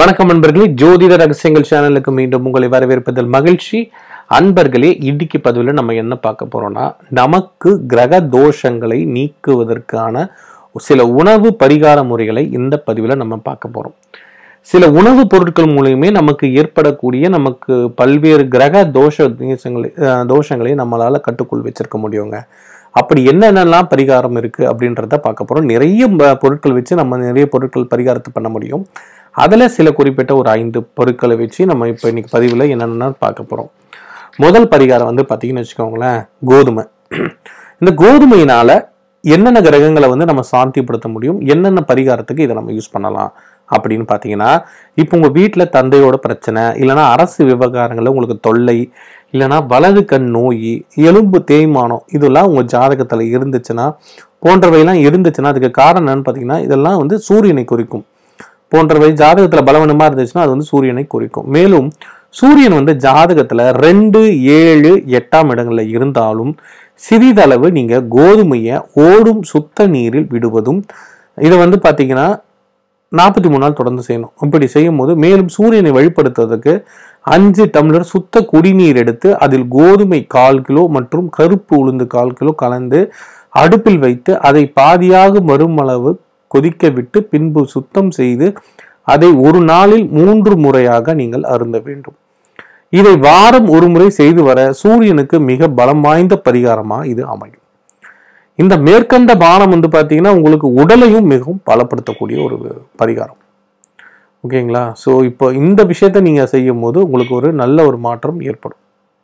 வணக்கம் நண்பர்களே ஜோதிட ரகசியங்கள் சேனலுக்கு மீண்டும் உங்களை வரவேற்பதில் மகிழ்ச்சி அன்பர்களே இன்னைக்கு பதிவில் நம்ம என்ன பார்க்க போறோம்னா நமக்கு கிரக தோஷங்களை நீக்குவதற்கான சில உணவு பரிகார முறைகளை இந்த பதிவில் நம்ம பார்க்க போறோம் சில உணவுப் பொருட்கள் மூலியமே நமக்கு ஏற்படக்கூடிய நமக்கு பல்வேறு கிரக தோஷ தோஷங்களை அஹ், தோஷங்களை நம்மளால கட்டுக்குள் வச்சிருக்க முடியுங்க அப்படி என்னென்னலாம் பரிகாரம் இருக்கு அப்படின்றத பார்க்க போறோம் நிறைய ப- பொருட்கள் வச்சு நம்ம நிறைய பொருட்கள் பரிகாரத்தை பண்ண முடியும் அதில் சில குறிப்பிட்ட ஒரு ஐந்து பொருட்களை வச்சு நம்ம இப்போ இன்னைக்கு பதிவில் என்னென்ன பார்க்க போகிறோம் முதல் பரிகாரம் வந்து பார்த்தீங்கன்னு வச்சுக்கோங்களேன் கோதுமை இந்த கோதுமையினால என்னென்ன கிரகங்களை வந்து நம்ம சாந்திப்படுத்த முடியும் என்னென்ன பரிகாரத்துக்கு இதை நம்ம யூஸ் பண்ணலாம் அப்படின்னு பார்த்தீங்கன்னா இப்போ உங்கள் வீட்டில் தந்தையோட பிரச்சனை இல்லைன்னா அரசு விவகாரங்களில் உங்களுக்கு தொல்லை இல்லைன்னா வலது கண் நோய் எலும்பு தேய்மானம் இதெல்லாம் உங்கள் ஜாதகத்தில் இருந்துச்சுன்னா போன்றவையெல்லாம் இருந்துச்சுன்னா அதுக்கு காரணம் என்னன்னு பார்த்தீங்கன்னா இதெல்லாம் வந்து சூரியனை குறிக்கும் போன்றவை ஜாதகத்துல பலவீனமா இருந்துச்சுன்னா அது வந்து சூரியனை குறிக்கும் மேலும் சூரியன் வந்து ஜாதகத்துல ரெண்டு ஏழு எட்டாம் இடங்கள்ல இருந்தாலும் சிறிதளவு நீங்க கோதுமையை ஓடும் சுத்த நீரில் விடுவதும் இதை வந்து பாத்தீங்கன்னா நாற்பத்தி மூணு நாள் தொடர்ந்து செய்யணும் இப்படி செய்யும் போது மேலும் சூரியனை வழிபடுத்துவதற்கு அஞ்சு டம்ளர் சுத்த குடிநீர் எடுத்து அதில் கோதுமை கால் கிலோ மற்றும் கருப்பு உளுந்து கால் கிலோ கலந்து அடுப்பில் வைத்து அதை பாதியாக வரும் அளவு கொதிக்க விட்டு பின்பு சுத்தம் செய்து அதை ஒரு நாளில் மூன்று முறையாக நீங்கள் அருந்த வேண்டும் இதை வாரம் ஒரு முறை செய்து வர சூரியனுக்கு மிக பலம் வாய்ந்த பரிகாரமா இது அமையும் இந்த மேற்கண்ட பானம் வந்து பார்த்தீங்கன்னா உங்களுக்கு உடலையும் மிகவும் பலப்படுத்தக்கூடிய ஒரு பரிகாரம் ஓகேங்களா ஸோ இப்போ இந்த விஷயத்த நீங்கள் செய்யும் போது உங்களுக்கு ஒரு நல்ல ஒரு மாற்றம் ஏற்படும்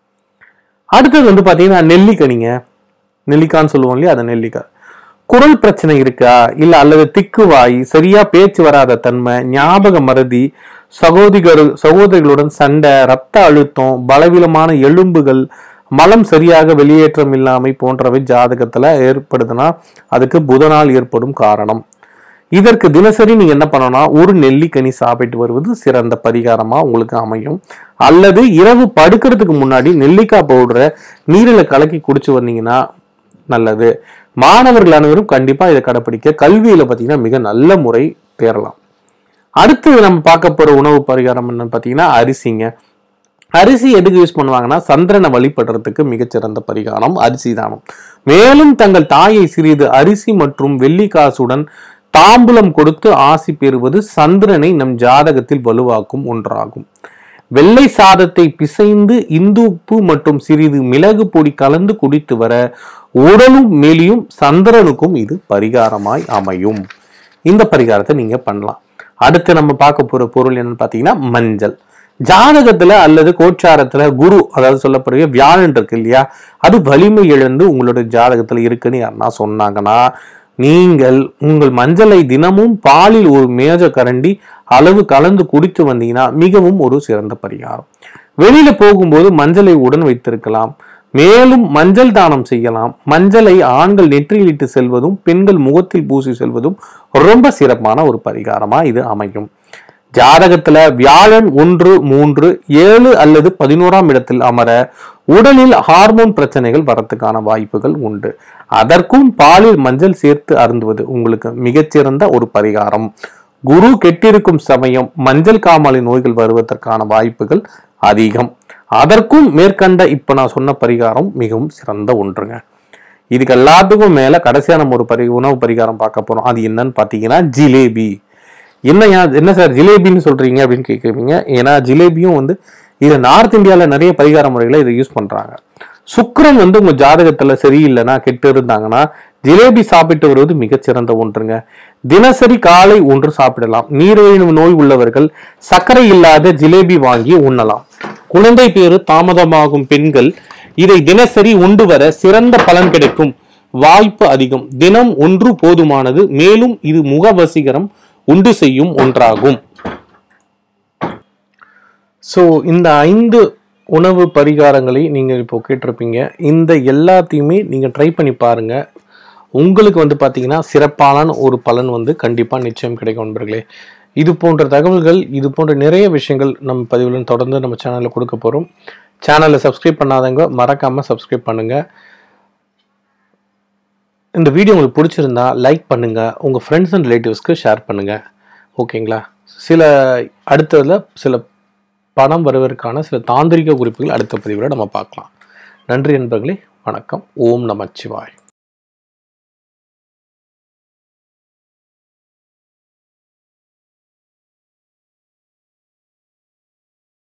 அடுத்தது வந்து பார்த்தீங்கன்னா நெல்லிக்கனிங்க நெல்லிக்கான்னு சொல்லுவோம் இல்லையா அது நெல்லிக்காய் குரல் பிரச்சனை இருக்கா இல்ல அல்லது திக்குவாய் சரியா பேச்சு வராத தன்மை ஞாபக மறதி சகோதரிகள் சகோதரிகளுடன் சண்டை ரத்த அழுத்தம் பலவீனமான எலும்புகள் மலம் சரியாக வெளியேற்றம் இல்லாமை போன்றவை ஜாதகத்துல ஏற்படுதுன்னா அதுக்கு புதனால் ஏற்படும் காரணம் இதற்கு தினசரி நீங்க என்ன பண்ணணும்னா ஒரு நெல்லிக்கனி சாப்பிட்டு வருவது சிறந்த பரிகாரமா உங்களுக்கு அமையும் அல்லது இரவு படுக்கிறதுக்கு முன்னாடி நெல்லிக்காய் பவுடரை நீரில் கலக்கி குடிச்சு வந்தீங்கன்னா நல்லது மாணவர்கள் அனைவரும் கண்டிப்பா இதை கடைப்பிடிக்க கல்வியில பாத்தீங்கன்னா மிக நல்ல முறை பெறலாம் அடுத்து நம்ம பார்க்க போற உணவு பரிகாரம் என்னன்னு பாத்தீங்கன்னா அரிசிங்க அரிசி எதுக்கு யூஸ் பண்ணுவாங்கன்னா சந்திரனை வழிபடுறதுக்கு மிகச்சிறந்த பரிகாரம் அரிசி தானம் மேலும் தங்கள் தாயை சிறிது அரிசி மற்றும் வெள்ளி காசுடன் தாம்பூலம் கொடுத்து ஆசி பெறுவது சந்திரனை நம் ஜாதகத்தில் வலுவாக்கும் ஒன்றாகும் வெள்ளை சாதத்தை பிசைந்து இந்து உப்பு மற்றும் சிறிது மிளகு பொடி கலந்து குடித்து வர உடலும் மெலியும் சந்திரனுக்கும் இது பரிகாரமாய் அமையும் இந்த பரிகாரத்தை நீங்க பண்ணலாம் அடுத்து நம்ம பார்க்க போற பொருள் என்னன்னு பார்த்தீங்கன்னா மஞ்சள் ஜாதகத்துல அல்லது கோச்சாரத்துல குரு அதாவது சொல்லப்படுகிற வியாழன் இருக்கு இல்லையா அது வலிமை இழந்து உங்களோட ஜாதகத்துல இருக்குன்னு யாருன்னா சொன்னாங்கன்னா நீங்கள் உங்கள் மஞ்சளை தினமும் பாலில் ஒரு மேஜ கரண்டி அளவு கலந்து குடித்து வந்தீங்கன்னா மிகவும் ஒரு சிறந்த பரிகாரம் வெளியில போகும்போது மஞ்சளை உடன் வைத்திருக்கலாம் மேலும் மஞ்சள் தானம் செய்யலாம் மஞ்சளை ஆண்கள் நெற்றியிலிட்டு செல்வதும் பெண்கள் முகத்தில் பூசி செல்வதும் ரொம்ப சிறப்பான ஒரு பரிகாரமா இது அமையும் ஜாதகத்துல வியாழன் ஒன்று மூன்று ஏழு அல்லது பதினோராம் இடத்தில் அமர உடலில் ஹார்மோன் பிரச்சனைகள் வரத்துக்கான வாய்ப்புகள் உண்டு அதற்கும் பாலில் மஞ்சள் சேர்த்து அருந்துவது உங்களுக்கு மிகச்சிறந்த ஒரு பரிகாரம் குரு கெட்டிருக்கும் சமயம் மஞ்சள் காமாலை நோய்கள் வருவதற்கான வாய்ப்புகள் அதிகம் அதற்கும் மேற்கண்ட இப்ப நான் சொன்ன பரிகாரம் மிகவும் சிறந்த ஒன்றுங்க இதுக்கு எல்லாத்துக்கும் மேல கடைசியா நம்ம ஒரு பரி உணவு பரிகாரம் பார்க்க போறோம் அது என்னன்னு பாத்தீங்கன்னா ஜிலேபி என்னையா என்ன சார் ஜிலேபின்னு சொல்றீங்க அப்படின்னு கேட்குறீங்க ஏன்னா ஜிலேபியும் வந்து இது நார்த் இந்தியால நிறைய பரிகார முறைகளை இதை யூஸ் பண்றாங்க சுக்கிரன் வந்து உங்க ஜாதகத்துல சரியில்லைன்னா கெட்டு இருந்தாங்கன்னா ஜிலேபி சாப்பிட்டு வருவது மிகச்சிறந்த ஒன்றுங்க தினசரி காலை ஒன்று சாப்பிடலாம் நீரிழிவு நோய் உள்ளவர்கள் சர்க்கரை இல்லாத ஜிலேபி வாங்கி உண்ணலாம் குழந்தை பேரு தாமதமாகும் பெண்கள் இதை தினசரி உண்டு வர சிறந்த பலன் கிடைக்கும் வாய்ப்பு அதிகம் தினம் ஒன்று போதுமானது மேலும் இது முகவசீகரம் உண்டு செய்யும் ஒன்றாகும் ஸோ இந்த ஐந்து உணவு பரிகாரங்களை நீங்கள் இப்போ கேட்டிருப்பீங்க இந்த எல்லாத்தையுமே நீங்கள் ட்ரை பண்ணி பாருங்க உங்களுக்கு வந்து பார்த்தீங்கன்னா சிறப்பான ஒரு பலன் வந்து கண்டிப்பாக நிச்சயம் கிடைக்கும் நண்பர்களே இது போன்ற தகவல்கள் இது போன்ற நிறைய விஷயங்கள் நம்ம பதிவுடன் தொடர்ந்து நம்ம சேனலில் கொடுக்க போகிறோம் சேனலை சப்ஸ்கிரைப் பண்ணாதவங்க மறக்காமல் சப்ஸ்கிரைப் பண்ணுங்கள் இந்த வீடியோ உங்களுக்கு பிடிச்சிருந்தா லைக் பண்ணுங்கள் உங்கள் ஃப்ரெண்ட்ஸ் அண்ட் ரிலேட்டிவ்ஸ்க்கு ஷேர் பண்ணுங்கள் ஓகேங்களா சில அடுத்ததுல சில பணம் வருவதற்கான சில தாந்திரிக குறிப்புகள் அடுத்த பதிவில் நம்ம பார்க்கலாம் நன்றி நண்பர்களே வணக்கம் ஓம் நமச்சிவாய்